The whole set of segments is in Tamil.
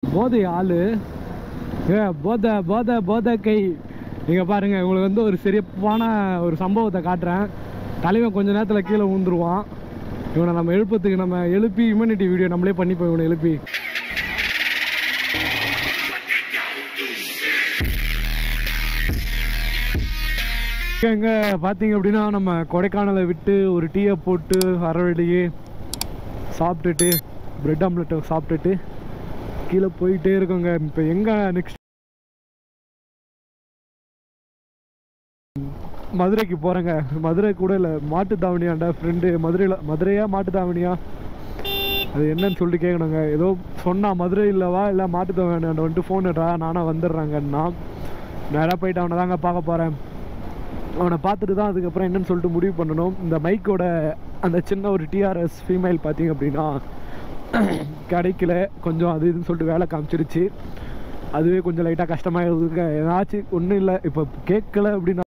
போதை ஆளு ஏ போதை போதை போதை கை நீங்கள் பாருங்கள் உங்களுக்கு வந்து ஒரு சிறப்பான ஒரு சம்பவத்தை காட்டுறேன் தலைவன் கொஞ்ச நேரத்தில் கீழே விழுந்துருவான் இவனை நம்ம எழுப்பத்துக்கு நம்ம எழுப்பி இம்யூனிட்டி வீடியோ நம்மளே பண்ணிப்போம் இவனை எழுப்பி இங்கே பார்த்தீங்க அப்படின்னா நம்ம கொடைக்கானலை விட்டு ஒரு டீயை போட்டு அறவழியே சாப்பிட்டுட்டு பிரெட் ஆம்லெட்டை சாப்பிட்டுட்டு கீழே போயிட்டே இருக்கோங்க இப்போ எங்கே நெக்ஸ்ட் மதுரைக்கு போகிறேங்க மதுரை கூட இல்லை மாட்டு தாவணியாண்டா ஃப்ரெண்டு மதுரையில் மதுரையா மாட்டு தாவணியா அது என்னன்னு சொல்லிட்டு கேட்கணுங்க ஏதோ சொன்னா மதுரை இல்லவா இல்லை மாட்டு தாவணியாண்ட வந்துட்டு ஃபோன் எடுறா நானும் வந்துடுறாங்கன்னா நேராக போயிட்டு அவனை தாங்க பார்க்க போகிறேன் அவனை பார்த்துட்டு தான் அதுக்கப்புறம் என்னன்னு சொல்லிட்டு முடிவு பண்ணணும் இந்த மைக்கோட அந்த சின்ன ஒரு டிஆர்எஸ் ஃபீமேல் பார்த்தீங்க அப்படின்னா கிடைக்கல கொஞ்சம் அது இதுன்னு சொல்லிட்டு வேலை காமிச்சிருச்சு அதுவே கொஞ்சம் லைட்டாக கஷ்டமாக இருக்குங்க ஏதாச்சும் ஒன்றும் இல்லை இப்போ கேட்கல அப்படின்னா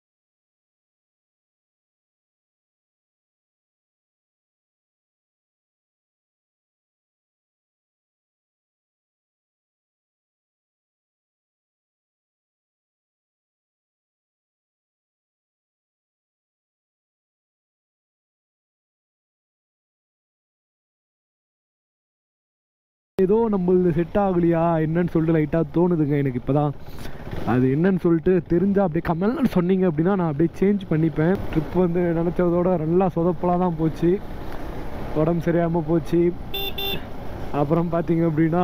ஏதோ நம்மளுது செட் ஆகலையா என்னன்னு சொல்லிட்டு லைட்டாக தோணுதுங்க எனக்கு இப்போதான் அது என்னன்னு சொல்லிட்டு தெரிஞ்சா அப்படியே கமெண்ட்னு சொன்னீங்க அப்படின்னா நான் அப்படியே சேஞ்ச் பண்ணிப்பேன் ட்ரிப் வந்து நினச்சதோட நல்லா சொதப்பலாக தான் போச்சு உடம்பு சரியாமல் போச்சு அப்புறம் பார்த்தீங்க அப்படின்னா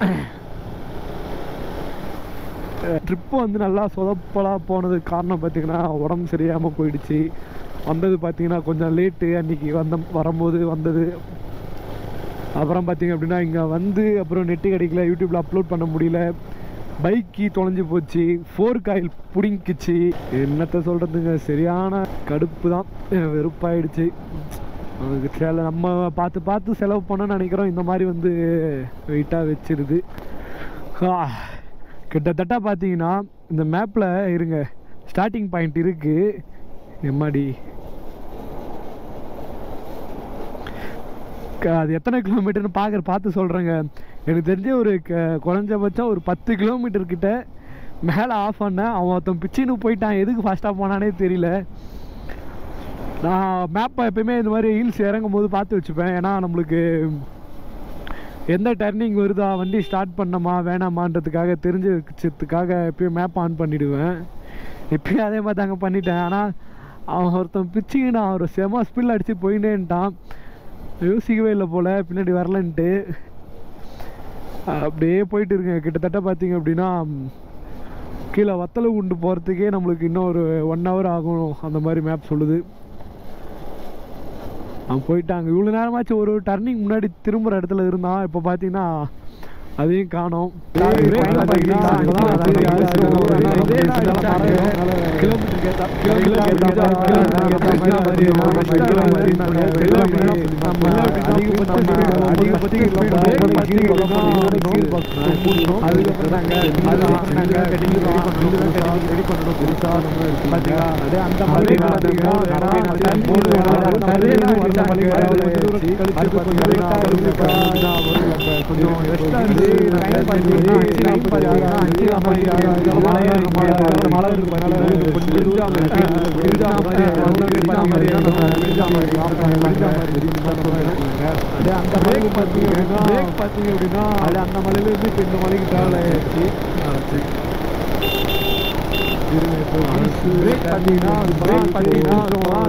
ட்ரிப்பு வந்து நல்லா சொதப்பலாக போனதுக்கு காரணம் பார்த்தீங்கன்னா உடம்பு சரியாமல் போயிடுச்சு வந்தது பார்த்தீங்கன்னா கொஞ்சம் லேட்டு அன்னைக்கு வந்த வரும்போது வந்தது அப்புறம் பார்த்தீங்க அப்படின்னா இங்கே வந்து அப்புறம் நெட்டு கிடைக்கல யூடியூப்பில் அப்லோட் பண்ண முடியல பைக்கி தொலைஞ்சு போச்சு ஃபோர் காயில் பிடிங்கிச்சு என்னத்த சொல்கிறதுங்க சரியான கடுப்பு தான் வெறுப்பாயிடுச்சு அதுக்கு சில நம்ம பார்த்து பார்த்து செலவு பண்ண நினைக்கிறோம் இந்த மாதிரி வந்து வெயிட்டாக வச்சிருது ஆ, கிட்டத்தட்ட பார்த்தீங்கன்னா இந்த மேப்பில் இருங்க ஸ்டார்டிங் பாயிண்ட் இருக்குது எம்மாடி க- அது எத்தனை கிலோமீட்டர்னு பார்க்குற பார்த்து சொல்கிறேங்க எனக்கு தெரிஞ்ச ஒரு க- குறைஞ்சபட்சம் ஒரு பத்து கிலோமீட்டர் கிட்ட மேலே ஆஃப் பண்ணேன் அவன் ஒருத்தன் பிச்சின்னு போயிட்டான் எதுக்கு ஃபாஸ்ட்டாக போனானே தெரியல நான் மேப்பை எப்பயுமே இந்த மாதிரி ஹில்ஸ் இறங்கும் போது பார்த்து வச்சுப்பேன் ஏன்னா நம்மளுக்கு எந்த டர்னிங் வருதா வண்டி ஸ்டார்ட் பண்ணமா வேணாமான்றதுக்காக தெரிஞ்சு வச்சதுக்காக எப்பயும் மேப் ஆன் பண்ணிவிடுவேன் இப்பயும் அதே மாதிரி தாங்க பண்ணிட்டேன் ஆனால் அவன் ஒருத்தன் பிச்சிங்கன்னா ஒரு செம ஸ்பில் அடித்து போயிட்டேன்ட்டான் யோசிக்கவே இல்லை போல் பின்னாடி வரலன்ட்டு அப்படியே போயிட்டு இருக்கேன் கிட்டத்தட்ட பார்த்தீங்க அப்படின்னா ம், கீழே வத்தலை குண்டு போகிறதுக்கே நம்மளுக்கு இன்னும் ஒரு ஒன் ஹவர் ஆகும் அந்த மாதிரி மேப் சொல்லுது அவன் போயிட்டாங்க இவ்வளோ நேரமாச்சும் ஒரு டர்னிங் முன்னாடி திரும்புகிற இடத்துல இருந்தான் இப்போ பார்த்தீங்கன்னா அதையும் காணோம் பார்த்தீங்க அப்படின்னா அது அந்த மலையிலேருந்து இப்போ இந்த மலைக்கு ட்ராவல் ஆயிடுச்சு பிரேக் பார்த்தீங்கன்னா பிரேக் பார்த்தீங்கன்னா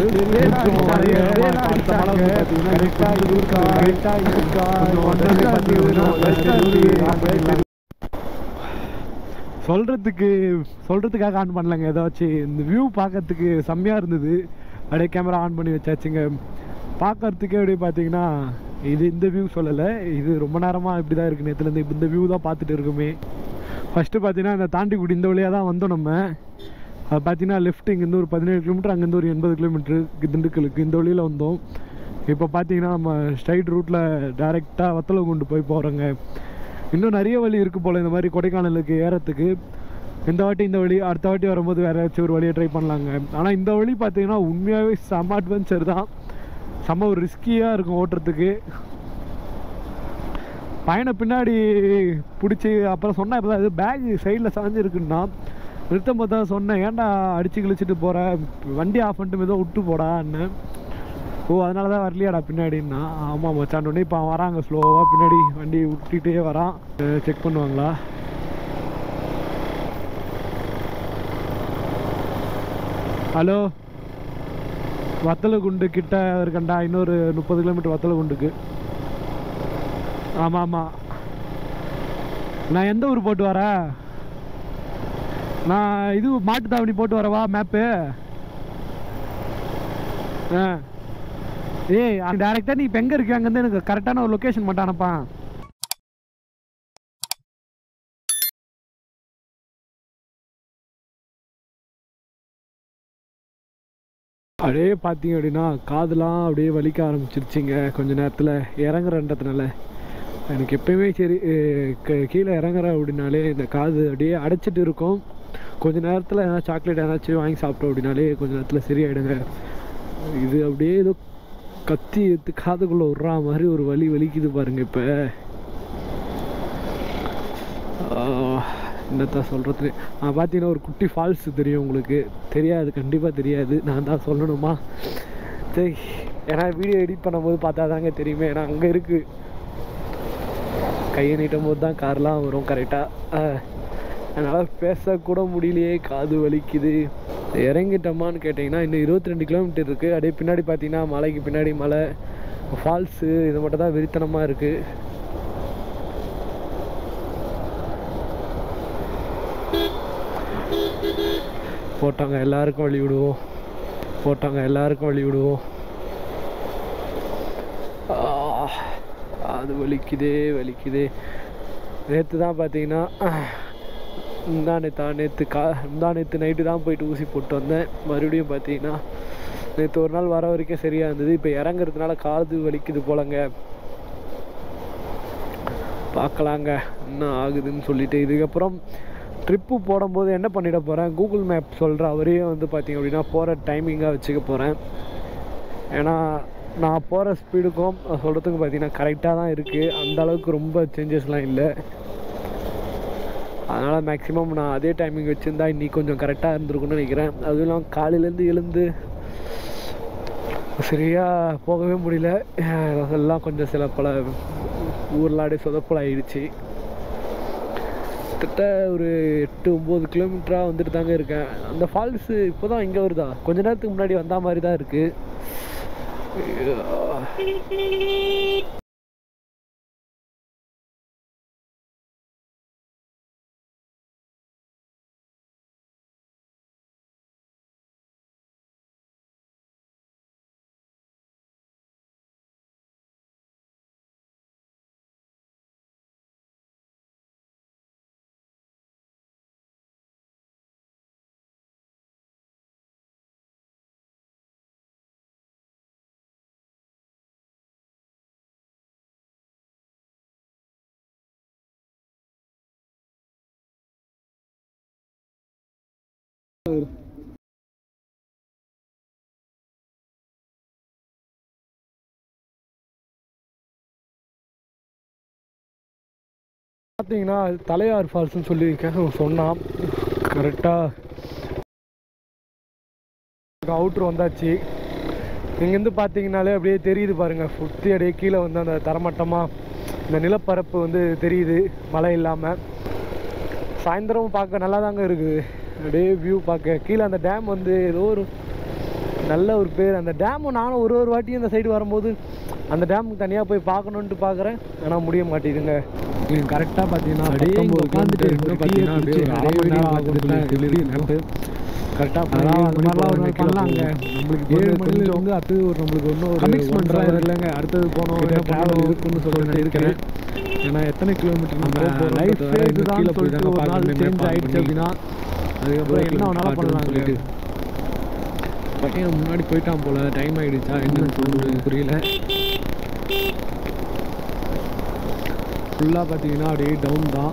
அடுத்த மலை வந்து பார்த்தீங்கன்னா கரெக்டாக இருக்கா கரெக்டாக இருக்கா பார்த்தீங்கன்னா சொல்கிறதுக்கு சொல்கிறதுக்காக ஆன் பண்ணலங்க ஏதாச்சும் இந்த வியூ பார்க்கறதுக்கு செம்மையாக இருந்தது அப்படியே கேமரா ஆன் பண்ணி வச்சாச்சுங்க பார்க்கறதுக்கே அப்படியே பார்த்தீங்கன்னா இது இந்த வியூ சொல்லலை இது ரொம்ப நேரமாக இப்படி தான் இருக்குது நேற்றுலேருந்து இந்த வியூ தான் பார்த்துட்டு இருக்குமே ஃபஸ்ட்டு பார்த்தீங்கன்னா இந்த தாண்டிக்குடி இந்த வழியாக தான் வந்தோம் நம்ம அது பார்த்தீங்கன்னா லெஃப்ட் இங்கேருந்து ஒரு பதினேழு கிலோமீட்டர் அங்கேருந்து ஒரு எண்பது கிலோமீட்டர் திண்டுக்கலுக்கு இந்த வழியில் வந்தோம் இப்போ பார்த்தீங்கன்னா நம்ம ஸ்ட்ரைட் ரூட்டில் டேரெக்டாக வத்தலை கொண்டு போய் போகிறோங்க இன்னும் நிறைய வழி இருக்குது போல் இந்த மாதிரி கொடைக்கானலுக்கு ஏறத்துக்கு இந்த வாட்டி இந்த வழி அடுத்த வாட்டி வரும்போது வேறு ஏதாச்சும் ஒரு வழியை ட்ரை பண்ணலாங்க ஆனால் இந்த வழி பார்த்தீங்கன்னா உண்மையாகவே செம்ம அட்வென்ச்சர் தான் செம்ம ஒரு ரிஸ்கியாக இருக்கும் ஓட்டுறதுக்கு பையனை பின்னாடி பிடிச்சி அப்புறம் சொன்னேன் இப்போ இது பேக் சைடில் சாஞ்சிருக்குன்னா நிறுத்தம் பார்த்தா சொன்னேன் ஏன்டா அடிச்சு கிழிச்சிட்டு போகிற வண்டி ஆஃப் பண்ணிட்டு ஏதோ விட்டு போடான்னு ஓ அதனால தான் வரலையாடா பின்னாடின்னா ஆமாம் மச்சான் உடனே இப்போ அவன் வராங்க ஸ்லோவாக பின்னாடி வண்டி விட்டுட்டே வரான் செக் பண்ணுவாங்களா ஹலோ வத்தலகுண்டு கிட்ட இருக்கண்டா இன்னொரு முப்பது கிலோமீட்டர் வத்தலகுண்டுக்கு ஆமாம் ஆமாம் நான் எந்த ஊர் போட்டு வரேன் நான் இது மாட்டு தாவணி போட்டு வரவா மேப்பு ஆ ஏய் டேரெக்டாக நீ இப்போ எங்கே இருக்க அங்கேருந்து எனக்கு கரெக்டான ஒரு லொக்கேஷன் மட்டும் அனுப்பா அப்படியே பார்த்தீங்க அப்படின்னா காதுலாம் அப்படியே வலிக்க ஆரம்பிச்சிருச்சிங்க கொஞ்ச நேரத்தில் இறங்குறன்றதுனால எனக்கு எப்பயுமே சரி அஹ் க- கீழே இறங்குறேன் அப்படின்னாலே இந்த காது அப்படியே அடைச்சிட்டு இருக்கும் கொஞ்ச நேரத்தில் ஏதாவது சாக்லேட் ஏதாச்சும் வாங்கி சாப்பிட்டோம் அப்படின்னாலே கொஞ்ச நேரத்தில் சரியாயிடுங்க இது அப்படியே ஏதோ கத்தி எடுத்து காதுக்குள்ளே விட்றா மாதிரி ஒரு வலி வலிக்குது பாருங்க இப்போ என்னத்தான் சொல்கிறது நான் பார்த்தீங்கன்னா ஒரு குட்டி ஃபால்ஸ் தெரியும் உங்களுக்கு தெரியாது கண்டிப்பாக தெரியாது நான் தான் சொல்லணுமா சரி ஏன்னா வீடியோ எடிட் பண்ணும்போது பார்த்தா தாங்க தெரியுமே ஏன்னா அங்கே இருக்குது கையை நீட்டும் போது தான் கார்லாம் வரும் கரெக்டாக அதனால் பேசக்கூட முடியலையே காது வலிக்குது இறங்கிட்டோமான்னு கேட்டிங்கன்னா இன்னும் இருபத்தி ரெண்டு கிலோமீட்டர் இருக்குது அப்படியே பின்னாடி பார்த்தீங்கன்னா மலைக்கு பின்னாடி மலை ஃபால்ஸு இது மட்டும் தான் வெறித்தனமாக இருக்குது போட்டாங்க எல்லாருக்கும் வழி விடுவோம் போட்டாங்க எல்லாருக்கும் வழி விடுவோம் ஆ, அது வலிக்குதே வலிக்குதே நேற்று தான் பார்த்தீங்கன்னா முந்தா நேத்தா நேற்று கா முந்தா நேற்று நைட்டு தான் போயிட்டு ஊசி போட்டு வந்தேன் மறுபடியும் பார்த்தீங்கன்னா நேற்று ஒரு நாள் வர வரைக்கும் சரியாக இருந்தது இப்போ இறங்குறதுனால காது வலிக்குது போலங்க பார்க்கலாங்க என்ன ஆகுதுன்னு சொல்லிட்டு இதுக்கப்புறம் ட்ரிப்பு போடும்போது என்ன பண்ணிட போகிறேன் கூகுள் மேப் சொல்கிற அவரையும் வந்து பார்த்தீங்க அப்படின்னா போகிற டைமிங்காக வச்சுக்க போகிறேன் ஏன்னா நான் போகிற ஸ்பீடுக்கும் சொல்கிறதுக்கு பார்த்தீங்கன்னா கரெக்டாக தான் இருக்குது அந்த அளவுக்கு ரொம்ப சேஞ்சஸ்லாம் இல்லை அதனால் மேக்ஸிமம் நான் அதே டைமிங் வச்சுருந்தா இன்னைக்கு கொஞ்சம் கரெக்டாக இருந்திருக்கும்னு நினைக்கிறேன் அதுவும் இல்லாமல் காலையிலேருந்து எழுந்து சரியாக போகவே முடியல அதெல்லாம் கொஞ்சம் சில பல ஊர்லாடி சொதப்பல் ஆயிடுச்சு கிட்டத்தட்ட ஒரு எட்டு ஒம்பது கிலோமீட்டராக வந்துட்டு தாங்க இருக்கேன் அந்த ஃபால்ஸு இப்போ தான் இங்கே வருதா கொஞ்ச நேரத்துக்கு முன்னாடி வந்த மாதிரி தான் இருக்குது பார்த்தீங்கன்னா தலையார் ஃபால்ஸ்னு சொல்லியிருக்கேன் சொன்னான் கரெக்டாக அவுட்ரு வந்தாச்சு இங்கேருந்து பார்த்தீங்கனாலே அப்படியே தெரியுது பாருங்கள் சுற்றி அப்படியே கீழே வந்து அந்த தரமட்டமாக இந்த நிலப்பரப்பு வந்து தெரியுது மழை இல்லாமல் சாயந்தரம் பார்க்க நல்லா தாங்க இருக்குது அப்படியே வியூ பார்க்க கீழே அந்த டேம் வந்து ஏதோ ஒரு நல்ல ஒரு பேர் அந்த டேமும் நானும் ஒரு ஒரு வாட்டியும் இந்த சைடு வரும்போது அந்த டேமுக்கு தனியாக போய் பார்க்கணுன்ட்டு பார்க்குறேன் ஆனால் முடிய மாட்டேங்குதுங்க நீங்கள் கரெக்டாக பார்த்தீங்கன்னா அப்படியே இங்க உட்காந்துட்டு உட்காந்துட்டு இன்னும் டீயை பார்த்தீங்கன்னா அப்படியே ஒரு குடிச்சு அரை மணி நேரம் நிறைய ஆகும் நேரம் சொல்லி கரெக்டாக அதான் அது மாதிரிலாம் ஒரு நாள் பண்ணலாங்க பண்ணலாங்க. நம்மளுக்கு ஏழு ஏழு மணில மணில இருந்து இருந்து அடுத்தது ஒரு நம்மளுக்கு இன்னும் ஒரு Commitments-லாம் ஒன்றரை இருக்கு. இல்லைங்க அடுத்தது போனோம் கிட்ட ட்ராவல் போகணும் இருக்குன்னு சொல்லிட்டு இருக்கிறேன். இருக்கேன் ஏன்னா எத்தனை கிலோமீட்டர் நம்ம நம்ம life லைஃப் வேற இன்னும் இதுதான் கீழே போய் சொல்லிட்டு தாங்க ஒரு நாள் பார்க்கணுமே, சேஞ்ச் பார்க்க ஆயிடுச்சு பண்ணி. அப்படின்னா அதுக்கப்புறம் என்ன வேணாலும் காட்டுன்னு பண்ணலாங்க சொல்லிட்டு. பையன் முன்னாடி போயிட்டான் போல டைம் ஆயிடுச்சா என்னன்னு சொல்றது புரியல ஃபுல்லாக பார்த்தீங்கன்னா அப்படியே டவுன் தான்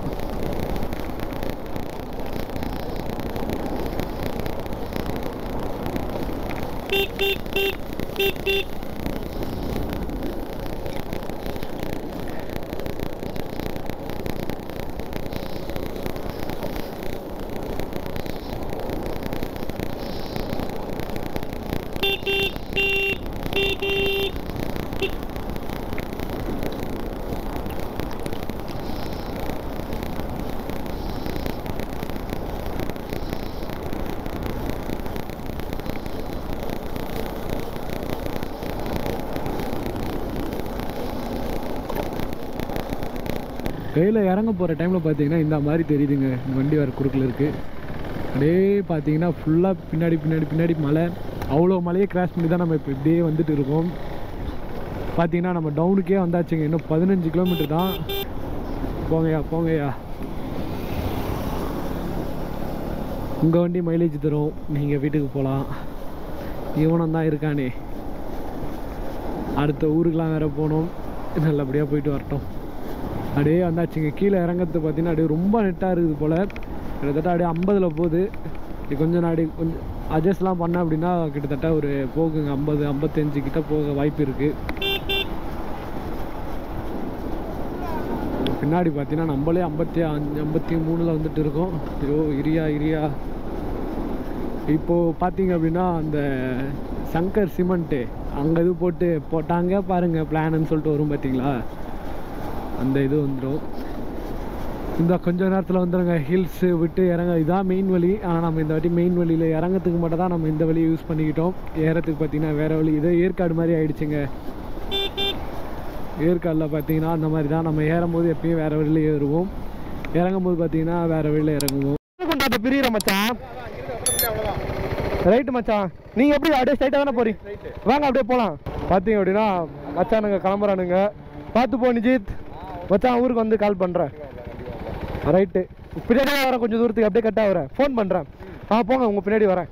கையில் இறங்க போகிற டைமில் பார்த்தீங்கன்னா இந்த மாதிரி தெரியுதுங்க இந்த வண்டி வர குறுக்கில் இருக்குது அப்படியே பார்த்தீங்கன்னா ஃபுல்லாக பின்னாடி பின்னாடி பின்னாடி மலை அவ்வளோ மலையை கிராஸ் பண்ணி தான் நம்ம இப்போ இப்படியே வந்துட்டு இருக்கோம் பார்த்தீங்கன்னா நம்ம டவுனுக்கே வந்தாச்சுங்க இன்னும் பதினஞ்சு கிலோமீட்டர் தான் போங்கய்யா போங்கய்யா உங்கள் வண்டி மைலேஜ் தரும் நீங்கள் வீட்டுக்கு போகலாம் இவனம் தான் இருக்கானே அடுத்த ஊருக்கெலாம் வேறு போகணும் நல்லபடியாக போயிட்டு வரட்டும் அப்படியே வந்தாச்சுங்க கீழே இறங்கிறது பார்த்தீங்கன்னா அப்படியே ரொம்ப நெட்டாக இருக்குது போல் கிட்டத்தட்ட அப்படியே ஐம்பதில் போகுது இது கொஞ்சம் நாடி கொஞ்சம் அட்ஜஸ்ட்லாம் பண்ணேன் அப்படின்னா கிட்டத்தட்ட ஒரு போகுங்க ஐம்பது ஐம்பத்தஞ்சு கிட்ட போக வாய்ப்பு இருக்குது பின்னாடி பார்த்தீங்கன்னா நம்மளே ஐம்பத்தி அஞ்சு ஐம்பத்தி மூணில் வந்துட்டு இருக்கோம் ஐயோ இரியா இரியா இப்போது பார்த்தீங்க அப்படின்னா அந்த சங்கர் சிமெண்ட்டு அங்கே இது போட்டு போட்டாங்க பாருங்க பிளான்னு சொல்லிட்டு வரும் பார்த்தீங்களா அந்த இது வந்துடும் இந்த கொஞ்ச நேரத்தில் வந்துடுங்க ஹில்ஸு விட்டு இறங்க இதான் மெயின் வழி ஆனால் நம்ம இந்த வாட்டி மெயின் வழியில் இறங்கறதுக்கு மட்டும் தான் நம்ம இந்த வழியை யூஸ் பண்ணிக்கிட்டோம் ஏறத்துக்கு பார்த்தீங்கன்னா வேறு வழி இதே ஏற்காடு மாதிரி ஆயிடுச்சுங்க ஏற்காடில் பார்த்தீங்கன்னா அந்த மாதிரி தான் நம்ம ஏறும் போது எப்பயும் வேறு வழியில் ஏறுவோம் இறங்கும் போது பார்த்தீங்கன்னா வேறு வழியில் இறங்குவோம் கொண்டாட்ட பிரியிற மச்சான் ரைட்டு மச்சான் நீங்க எப்படி அப்படியே ஸ்ட்ரைட்டா தானே போறீங்க வாங்க அப்படியே போலாம் பாத்தீங்க அப்படின்னா மச்சானுங்க கிளம்புறானுங்க பார்த்து போ நிஜித் மச்சான் ஊருக்கு வந்து கால் பண்றேன் ரைட்டு பின்னாடி வரேன் கொஞ்சம் தூரத்துக்கு அப்படியே கட்டா வரேன் ஃபோன் பண்றேன் ஆ போங்க உங்க பின்னாடி வரேன்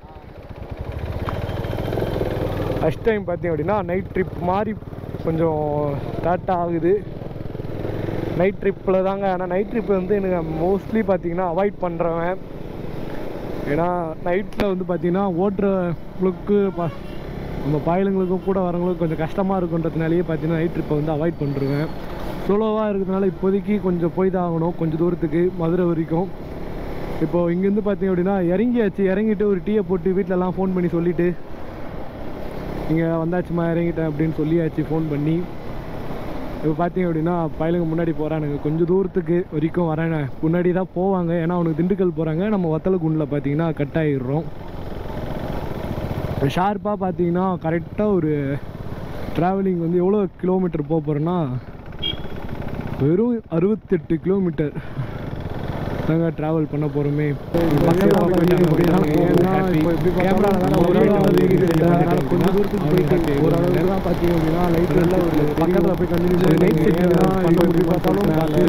ஃபஸ்ட் டைம் பார்த்தீங்க அப்படின்னா நைட் ட்ரிப் மாதிரி கொஞ்சம் ஸ்டார்ட் ஆகுது நைட் ட்ரிப்பில் தாங்க ஆனால் நைட் ட்ரிப் வந்து எனக்கு மோஸ்ட்லி பார்த்தீங்கன்னா அவாய்ட் பண்ணுறவன் ஏன்னா நைட்டில் வந்து பார்த்தீங்கன்னா ஓட்டுறவங்களுக்கு ப நம்ம பாயலுங்களுக்கும் கூட வரவங்களுக்கும் கொஞ்சம் கஷ்டமாக இருக்குன்றதுனாலேயே பார்த்தீங்கன்னா நைட் ட்ரிப்பை வந்து அவாய்ட் பண்ணுறேன் ஸ்லோவாக இருக்கிறதுனால இப்போதைக்கு கொஞ்சம் போய் தான் ஆகணும் கொஞ்சம் தூரத்துக்கு மதுரை வரைக்கும் இப்போது இங்கேருந்து பார்த்தீங்க அப்படின்னா இறங்கியாச்சு இறங்கிட்டு ஒரு டீயை போட்டு வீட்டிலலாம் ஃபோன் பண்ணி சொல்லிவிட்டு இங்கே வந்தாச்சுமா இறங்கிட்டேன் அப்படின்னு சொல்லியாச்சு ஃபோன் பண்ணி இப்போ பார்த்தீங்க அப்படின்னா பயலுங்க முன்னாடி போகிறானுங்க கொஞ்சம் தூரத்துக்கு வரைக்கும் வரேன் முன்னாடி தான் போவாங்க ஏன்னா அவனுக்கு திண்டுக்கல் போகிறாங்க நம்ம வத்தலக்குண்டில் பார்த்தீங்கன்னா கட் ஆகிடுறோம் ஷார்ப்பாக பார்த்தீங்கன்னா கரெக்டாக ஒரு ட்ராவலிங் வந்து எவ்வளோ கிலோமீட்டர் போக போகிறோன்னா வெறும் அறுபத்தெட்டு கிலோமீட்டர் நாங்கள் ட்ராவல் பண்ண போகிறோமே கொஞ்சம் தூரத்துக்கு போயிட்டு ஓரளவுக்கு தான் பார்த்தீங்க அப்படின்னா லைட் எல்லாம் ஒரு பக்கத்தில் போய் கண்டினியூ நைட் செட்டிங் எப்படி பார்த்தாலும்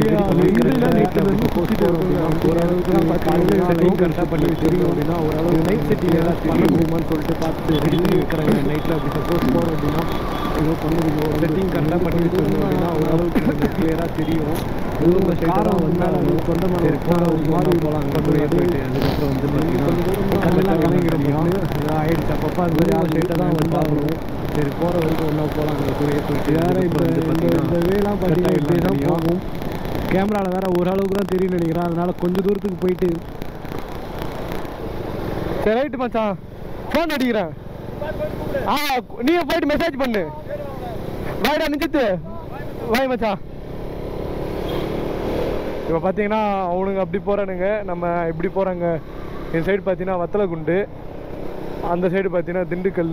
ஓரளவுக்கு தான் பார்த்தீங்கன்னா செட்டிங் கரெக்டாக பண்ணி தெரியும் அப்படின்னா ஓரளவு நைட் செட்டிங் ஏதாவது பண்ண முடியுமான்னு சொல்லிட்டு பார்த்து ரெடி பண்ணி வைக்கிறாங்க நைட்டில் அப்படி சப்போஸ் போகிறோம் அப்படின்னா ஏதோ பண்ணுறீங்க செட்டிங் கரெக்டாக பண்ணி வச்சிருந்தோம் அப்படின்னா ஓரளவுக்கு கொஞ்சம் கிளியராக தெரியும் இதுவும் காரம் வந்தாலும் சொந்தமான போகிற ஒரு மாதிரி போகலாம் கட்டுரையாக போயிட்டு அதுக்கப்புறம் வந்து பார்த்தீங்கன்னா கல்லெல்லாம் கலங்கிடும் ஆயிடுச்சு அப்பப்போ அது மாதிரி ஆள் சைட்டாக தான் வந்தாகணும் சரி போகிற வரைக்கும் ஒன்றா போகலாம் அந்த கூடயே போயிட்டு வேறு இந்த இந்த இந்த வேலாம் பார்த்தீங்கன்னா இப்படி தான் போகும் கேமராவில் வேற ஓரளவுக்கு தான் தெரியும் நினைக்கிறேன் அதனால கொஞ்சம் தூரத்துக்கு போயிட்டு சரி ரைட்டு மச்சான் ஃபோன் அடிக்கிறேன் ஆ நீங்க போயிட்டு மெசேஜ் பண்ணு வாய்டா நிஜத்து வாய் மச்சான் இப்போ பார்த்தீங்கன்னா அவனுங்க அப்படி போகிறானுங்க நம்ம இப்படி போகிறாங்க இந்த சைடு பார்த்தீங்கன்னா வத்தலகுண்டு அந்த சைடு பார்த்தீங்கன்னா திண்டுக்கல்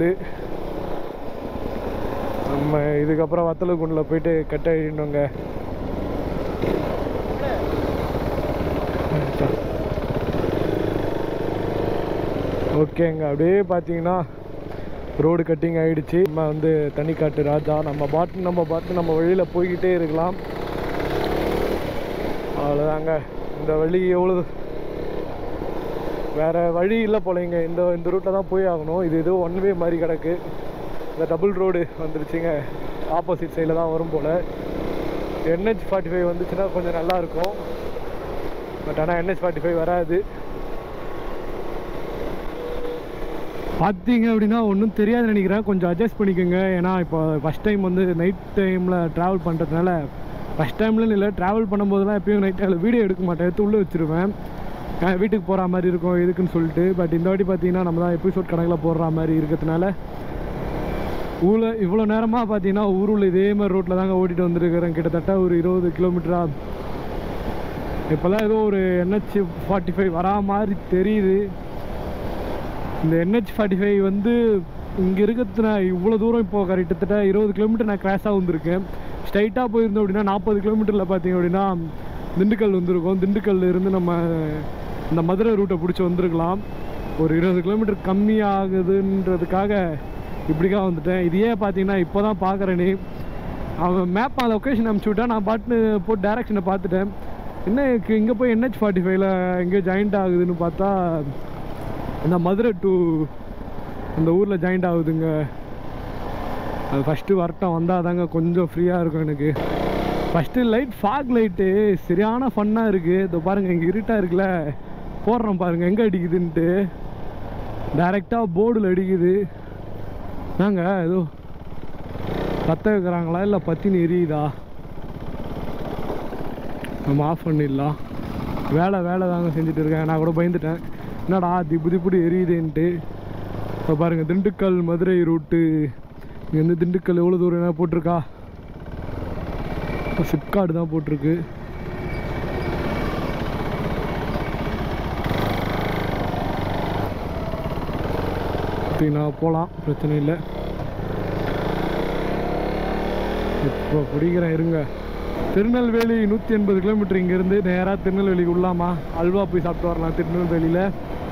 நம்ம இதுக்கப்புறம் வத்தலகுண்டில் போயிட்டு கட் ஆகிடணுங்க ஓகேங்க அப்படியே பார்த்தீங்கன்னா ரோடு கட்டிங் ஆயிடுச்சு நம்ம வந்து தனிக்காட்டு ராஜா நம்ம பாட்டு நம்ம பாட்டு நம்ம வழியில் போய்கிட்டே இருக்கலாம் அவ்வளோதாங்க இந்த வழி எவ்வளோ வேற வழி இல்லை போலங்க இந்த இந்த ரூட்டில் தான் போய் ஆகணும் இது ஏதோ ஒன் வே மாதிரி கிடக்கு இந்த டபுள் ரோடு வந்துருச்சுங்க ஆப்போசிட் சைடில் தான் வரும் போல் என்ஹெச் ஃபார்ட்டி ஃபைவ் வந்துச்சுன்னா கொஞ்சம் நல்லா இருக்கும் பட் ஆனால் என்ஹெச் ஃபார்ட்டி ஃபைவ் வராது பார்த்தீங்க அப்படின்னா ஒன்றும் தெரியாது நினைக்கிறேன் கொஞ்சம் அட்ஜஸ்ட் பண்ணிக்கோங்க ஏன்னா இப்போ ஃபஸ்ட் டைம் வந்து நைட் டைமில் ட்ராவல் பண்ணுறதுனால ஃபஸ்ட் டைம்லன்னு இல்லை ட்ராவல் பண்ணும்போதெல்லாம் எப்பயும் நைட் டைமில் வீடியோ எடுக்க மாட்டேன் எடுத்து உள்ளே வச்சுருவேன் அஹ் வீட்டுக்கு போகிற மாதிரி இருக்கும் எதுக்குன்னு சொல்லிட்டு பட் இந்த வாட்டி பார்த்தீங்கன்னா நம்ம தான் எபிசோட் கணக்கில் போடுற மாதிரி இருக்கிறதுனால ஊரில் இவ்வளோ நேரமாக பார்த்தீங்கன்னா ஊருள்ள இதே மாதிரி ரோட்டில் தாங்க ஓட்டிகிட்டு வந்திருக்கிறேன் கிட்டத்தட்ட ஒரு இருபது கிலோமீட்டரா இப்போல்லாம் ஏதோ ஒரு என்ஹெச் ஃபார்ட்டி ஃபைவ் வரா மாதிரி தெரியுது இந்த என்ஹெச் ஃபார்ட்டி ஃபைவ் வந்து இங்கே இருக்கிறது நான் இவ்வளோ தூரம் இப்போ கிட்டத்தட்ட இருபது கிலோமீட்டர் நான் கிராஸாக வந்திருக்கேன் ஸ்ட்ரைட்டாக போயிருந்தோம் அப்படின்னா நாற்பது கிலோமீட்டரில் பார்த்தீங்க அப்படின்னா திண்டுக்கல் வந்திருக்கோம் திண்டுக்கல்ல இருந்து நம்ம இந்த மதுரை ரூட்டை பிடிச்சி வந்திருக்கலாம் ஒரு இருபது கிலோமீட்டர் கம்மியாகுதுன்றதுக்காக இப்படிக்கா வந்துட்டேன் இதையே பார்த்தீங்கன்னா இப்போ தான் பார்க்குறேனே அவன் மேப் அந்த லொக்கேஷன் அனுப்பிச்சி விட்டா நான் பாட்டுன்னு போட்டு டேரக்ஷனை பார்த்துட்டேன் என்ன இங்கே போய் என்ஹெச் ஃபார்ட்டி ஃபைவ்ல எங்கேயோ ஜாயிண்ட் ஆகுதுன்னு பார்த்தா இந்த மதுரை டு அந்த ஊரில் ஜாயிண்ட் ஆகுதுங்க அது ஃபஸ்ட்டு வரட்டும் வந்தால் தாங்க கொஞ்சம் ஃப்ரீயாக இருக்கும் எனக்கு ஃபஸ்ட்டு லைட் ஃபாக் லைட்டு சரியான ஃபன்னாக இருக்குது இதோ பாருங்கள் இங்கே இருட்டாக இருக்குல்ல போடுறோம் பாருங்கள் எங்கே அடிக்குதுன்ட்டு டைரெக்டாக போர்டில் அடிக்குது நாங்க ஏதோ பற்ற வைக்கிறாங்களா இல்லை பத்தினி எரியுதா நம்ம ஆஃப் பண்ணிடலாம் வேலை வேலை தாங்க செஞ்சுட்டு இருக்கேன் நான் கூட பயந்துட்டேன் என்னடா திப்பு திப்புடி எரியுதுன்ட்டு இப்போ பாருங்கள் திண்டுக்கல் மதுரை ரூட்டு இங்கேருந்து திண்டுக்கல் எவ்வளோ தூரம் என்ன போட்டிருக்கா சிப்கார்டு தான் போட்டிருக்கு பார்த்தீங்கன்னா போகலாம் பிரச்சனை இல்லை இப்போ பிடிக்கிறேன் இருங்க திருநெல்வேலி நூற்றி எண்பது கிலோமீட்டர் இங்கேருந்து நேராக திருநெல்வேலிக்கு உள்ளாமா அல்வா போய் சாப்பிட்டு வரலாம் திருநெல்வேலியில்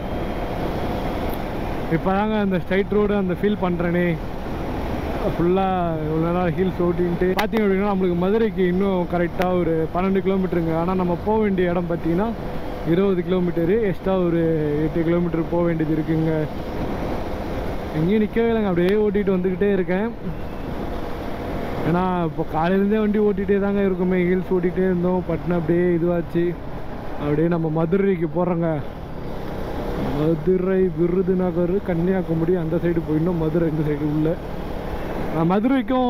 இப்போ தாங்க அந்த ஸ்ட்ரைட் ரோடு அந்த ஃபீல் பண்ணுறேனே ஃபுல்லாக இவ்வளோ நேரம் ஹீல்ஸ் ஓட்டின்ட்டு பார்த்தீங்க அப்படின்னா நம்மளுக்கு மதுரைக்கு இன்னும் கரெக்டாக ஒரு பன்னெண்டு கிலோமீட்டருங்க ஆனால் நம்ம போக வேண்டிய இடம் பார்த்தீங்கன்னா இருபது கிலோமீட்டரு எக்ஸ்ட்ரா ஒரு எட்டு கிலோமீட்டர் போக வேண்டியது இருக்குங்க எங்கேயும் நிற்கவே இல்லைங்க அப்படியே ஓட்டிகிட்டு வந்துக்கிட்டே இருக்கேன் ஏன்னா இப்போ காலையிலேருந்தே வண்டி ஓட்டிகிட்டே தாங்க இருக்குமே ஹில்ஸ் ஓட்டிகிட்டே இருந்தோம் பட்னு அப்படியே இதுவாச்சு அப்படியே நம்ம மதுரைக்கு போகிறோங்க மதுரை விருதுநகர் கன்னியாகுமரி அந்த சைடு போயிடணும் மதுரை இந்த சைடு உள்ள நான் மதுரைக்கும்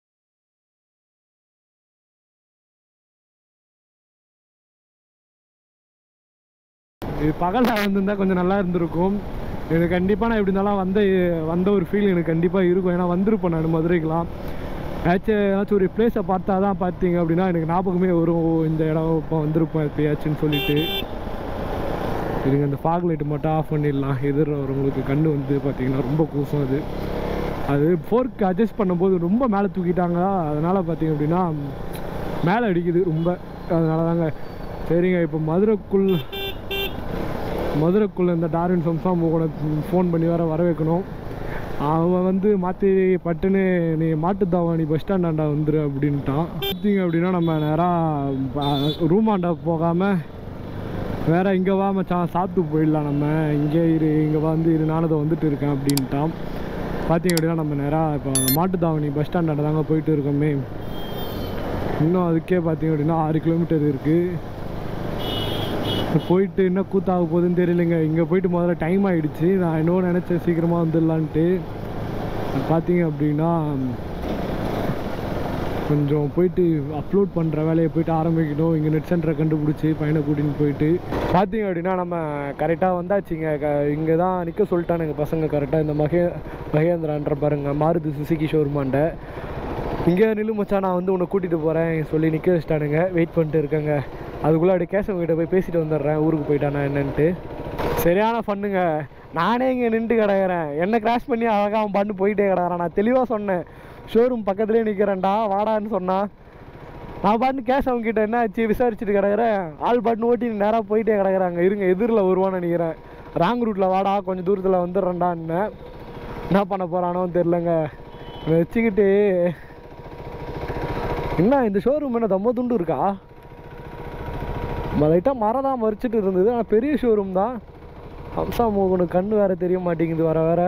இது பகலில் வந்திருந்தா கொஞ்சம் நல்லா இருந்திருக்கும் எனக்கு கண்டிப்பாக நான் எப்படி இருந்தாலும் வந்த வந்த ஒரு ஃபீல் எனக்கு கண்டிப்பாக இருக்கும் ஏன்னா வந்திருப்பேன் நான் மதுரைக்கெலாம் ஏதாச்சும் ஏதாச்சும் ஒரு பிளேஸை பார்த்தா தான் பார்த்தீங்க அப்படின்னா எனக்கு ஞாபகமே வரும் ஓ, இந்த இடம் இப்போ வந்திருப்பேன் எப்பயாச்சுன்னு சொல்லிட்டு இதுங்க அந்த ஃபாக் லைட்டு மட்டும் ஆஃப் பண்ணிடலாம் எதிர வரவங்களுக்கு கண்ணு வந்து பார்த்தீங்கன்னா ரொம்ப கூசம் அது அது ஃபோர்க்கு அட்ஜஸ்ட் பண்ணும்போது ரொம்ப மேலே தூக்கிட்டாங்களா அதனால் பார்த்தீங்க அப்படின்னா மேலே அடிக்குது ரொம்ப அதனால தாங்க சரிங்க இப்போ மதுரைக்குள் மதுரைக்குள்ளே இந்த டார்வின் சம்சாம் கூட ஃபோன் பண்ணி வர வர வைக்கணும் அவன் வந்து மாற்றி பட்டுன்னு நீ மாட்டுத்தாவாணி பஸ் ஸ்டாண்டாண்டா வந்துரு அப்படின்ட்டான் பார்த்தீங்க அப்படின்னா நம்ம நேராக ரூமாண்டா போகாமல் வேற இங்கே வா மச்சான் சாப்பிட்டு போயிடலாம் நம்ம இங்கே இரு இங்கே வந்து இரு நானும் இதோ வந்துட்டு இருக்கேன் அப்படின்ட்டான் பார்த்தீங்க அப்படின்னா நம்ம நேராக இப்போ மாட்டுத்தாவணி பஸ் ஸ்டாண்டாண்ட தாங்க போயிட்டு இருக்கோமே இன்னும் அதுக்கே பார்த்தீங்க அப்படின்னா ஆறு கிலோமீட்டர் இருக்குது போயிட்டு என்ன கூத்தாக போகுதுன்னு தெரியலைங்க இங்கே போயிட்டு முதல்ல டைம் ஆயிடுச்சு நான் இன்னும் நினச்சேன் சீக்கிரமாக வந்துடலான்ட்டு பார்த்தீங்க அப்படின்னா கொஞ்சம் போயிட்டு அப்லோட் பண்ணுற வேலையை போயிட்டு ஆரம்பிக்கணும் இங்கே நெட் சென்டரை கண்டுபிடிச்சி பையனை கூட்டின்னு போயிட்டு பார்த்தீங்க அப்படின்னா நம்ம கரெக்டாக வந்தாச்சுங்க க இங்கே தான் நிற்க சொல்லிட்டானுங்க பசங்க கரெக்டாக இந்த மகே மகேந்திரான்ற பாருங்க மாருதி சுசுகி ஷோரூமாண்ட இங்கே நில்லு மச்சான் நான் வந்து உன்னை கூட்டிகிட்டு போகிறேன் சொல்லி நிற்க வச்சிட்டானுங்க வெயிட் பண்ணிட்டு இருக்கேங்க அதுக்குள்ளே அப்படியே கேசவ கிட்ட போய் பேசிட்டு வந்துடுறேன் ஊருக்கு போயிட்டானா என்னன்ட்டு சரியான ஃபண்ணுங்க நானே இங்கே நின்று கிடக்குறேன் என்ன கிராஷ் பண்ணி அழகாக அவன் பண்ணு போயிட்டே கிடக்குறான் நான் தெளிவாக சொன்னேன் ஷோரூம் பக்கத்துலேயே நிற்கிறேன்டா வாடான்னு சொன்னான் நான் பாட்டு கேஷ் அவங்க கிட்ட என்ன ஆச்சு விசாரிச்சுட்டு கிடக்குறேன் ஆள் பாட்டுன்னு ஓட்டி நேராக போயிட்டே கிடக்குறாங்க இருங்க எதிரில் வருவான்னு நினைக்கிறேன் ராங் ரூட்டில் வாடா கொஞ்சம் தூரத்தில் வந்துடுறேன்டான்னு என்ன பண்ண போகிறானோ தெரிலங்க இவன் வச்சுக்கிட்டு என்ன இந்த ஷோரூம் என்ன தம்ம துண்டு இருக்கா லைட்டாக மரம் தான் மறிச்சிட்டு இருந்தது ஆனால் பெரிய ஷோரூம் தான் ஹம்சா மோகனுக்கு கண்ணு வேற தெரிய மாட்டேங்குது வர வர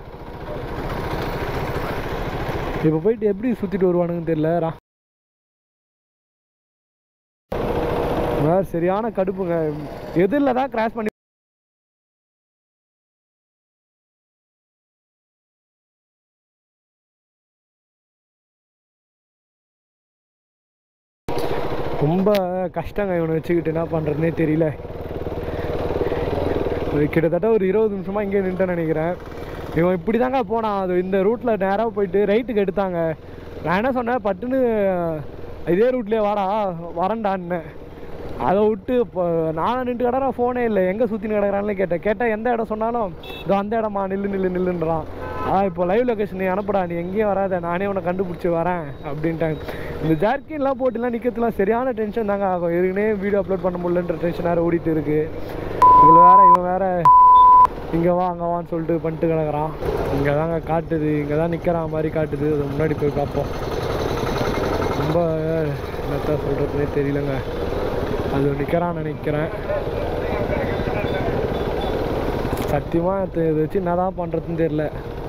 இப்போ போயிட்டு எப்படி சுற்றிட்டு வருவானுங்கன்னு தெரியல ரா வேற சரியான கடுப்புங்க எதிரில் தான் கிராஸ் பண்ணி ரொம்ப கஷ்டங்க இவனை வச்சுக்கிட்டு என்ன பண்ணுறதுனே தெரியல ஒரு கிட்டத்தட்ட ஒரு இருபது நிமிஷமாக இங்கே நின்றுட்டேன்னு நினைக்கிறேன் இவன் இப்படி தாங்க போனான் அது இந்த ரூட்டில் நேராக போயிட்டு ரைட்டுக்கு எடுத்தாங்க நான் என்ன சொன்னேன் பட்டுன்னு இதே ரூட்லேயே வாடா வரேன்டான்னு அதை விட்டு இப்போ நானும் நின்று கிடறேன் ஃபோனே இல்லை எங்கே சுற்றின்னு கிடக்குறான்னு கேட்டேன் கேட்டால் எந்த இடம் சொன்னாலும் இதோ அந்த இடமா நில்லு நில்லு நில்லுன்றான் ஆ இப்போ லைவ் லொகேஷன் நீ அனுப்புடா நீ எங்கேயும் வராத நானே உன்னை கண்டுபிடிச்சி வரேன் அப்படின்ட்டாங்க இந்த ஜார்க்கின்லாம் போட்டுலாம் நிற்கிறதுலாம் சரியான டென்ஷன் தாங்க ஆகும் ஏற்கனவே வீடியோ அப்லோட் பண்ண முடியலன்ற டென்ஷன் வேறு ஓடிட்டு இருக்கு இதில் வேற இவன் வேற இங்கே வா அங்கே வான்னு சொல்லிட்டு பண்ணிட்டு கிடக்குறான் இங்கே தாங்க காட்டுது இங்கே தான் நிற்கிறான் மாதிரி காட்டுது அது முன்னாடி போய் பார்ப்போம் ரொம்ப என்னத்தான் சொல்கிறதுனே தெரியலங்க அது நிற்கிறான்னு நினைக்கிறேன் சத்தியமாக இதை வச்சு என்ன தான் பண்ணுறதுன்னு தெரியல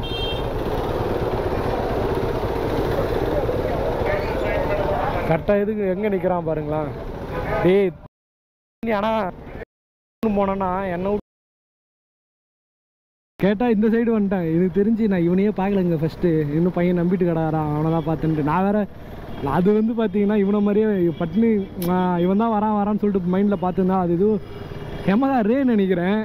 கரெக்டாக எதுக்கு எங்கே நிற்கிறான் பாருங்களா டேய் நீ ஆனால் போனேன்னா என்ன கேட்டால் இந்த சைடு வந்துட்டேன் எனக்கு தெரிஞ்சு நான் இவனையே பார்க்கலங்க ஃபஸ்ட்டு இன்னும் பையன் நம்பிட்டு கிடக்குறான் அவனை தான் பார்த்துன்ட்டு நான் வேற அது வந்து பார்த்தீங்கன்னா இவனை மாதிரியே பட்னி இவன் தான் வரான் வரான்னு சொல்லிட்டு மைண்டில் பார்த்துருந்தா அது எதுவும் ஹெமதா ரே நினைக்கிறேன்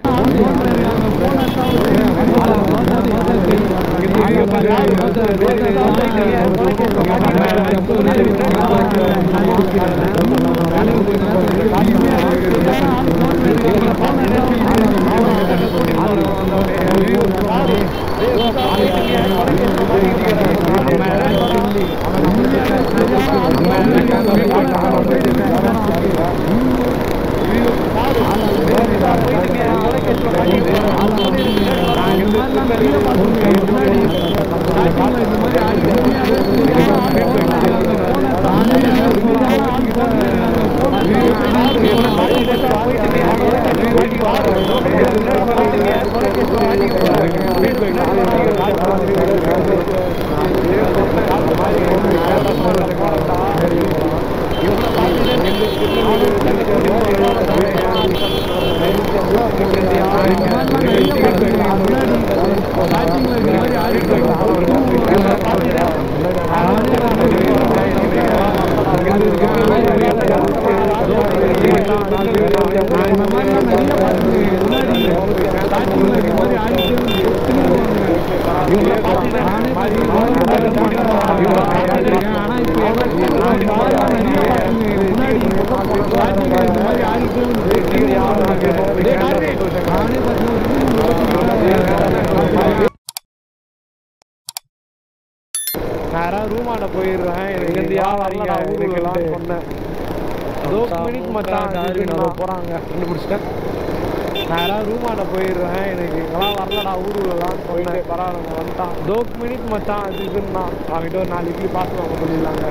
நேராக ரூமாண்ட போயிடுறேன் எனக்கு இருந்து யாரும் ஊருக்கெல்லாம் சொன்னேன் அதோ மினிட் மச்சான் நான் போகிறாங்க கண்டுபிடிச்சிட்டேன் நேராக ரூமாண்ட போயிடுறேன் எனக்கு இங்கெல்லாம் வரலடா ஊருலாம் சொன்னேன் பரவாயில்ல வந்துட்டான் தோ மினிட் மச்சான் அது இதுன்னா அவங்ககிட்ட ஒரு நாலு இட்லி பார்த்து வாங்க சொல்லிடலாங்க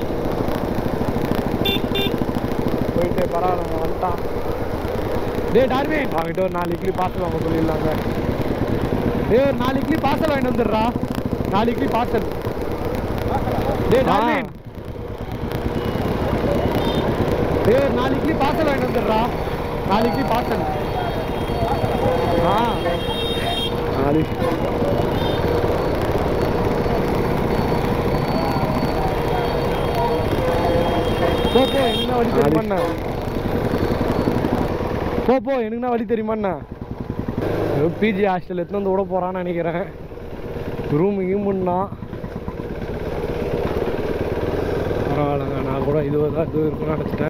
போயிட்டு பரவாயில்லங்க வந்துட்டான் டே டார்வின் அவங்ககிட்ட ஒரு நாலு இட்லி பார்சல் வாங்க சொல்லிடலாங்க டேய் ஒரு நாலு இட்லி பார்சல் வாங்கிட்டு வந்துடுறா நாலு இட்லி பார்சல் டேய் டார்வின் டேய் ஒரு நாலு இட்லி பார்சல் வாங்கிட்டு வந்துடுறா நாலு இட்லி பார்சல் ஆ நாலு போ போ என்ன வழி தெரியுமாண்ணா போ போ எனக்கு வழி தெரியுமாண்ணா பிஜி ஹாஸ்டல் எடுத்துன்னு வந்து விட போகிறான்னு நினைக்கிறேன் ரூம் கீமுன்னா பரவாயில்லங்க நான் கூட இது தான் இது இருக்குன்னு நினச்சிட்டேன்